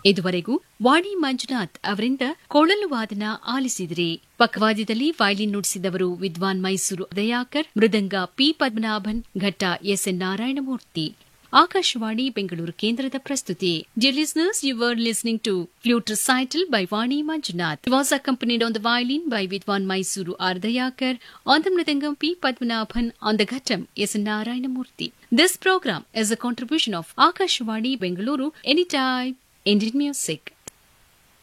ಇದುವರೆಗೂ ವಾಣಿ ಮಂಜುನಾಥ್ ಅವರಿಂದ ಕೊಳಲು ವಾದನ ಆಲಿಸಿದಿರಿ ಪಕ್ಕವಾದ್ಯದಲ್ಲಿ ವೈಲಿನ್ ನುಡಿಸಿದವರು ವಿದ್ವಾನ್ ಮೈಸೂರು ದಯಾಕರ್ ಮೃದಂಗ ಪಿ ಪದ್ಮನಾಭನ್ ಘಟ್ಟ ಎಸ್ಎನ್ ನಾರಾಯಣಮೂರ್ತಿ ಆಕಾಶವಾಣಿ ಬೆಂಗಳೂರು ಕೇಂದ್ರದ ಪ್ರಸ್ತುತಿ Dear listeners, you were listening to Flute Recital by Vani Manjunath. It was accompanied on the violin by Vidwan Mysuru Ardayakar, on the Mridangam P. Padmanabhan, on the Ghattam S. Narayanamurthy. This program is a contribution of Akashwani Bengaluru Anytime Indian Music.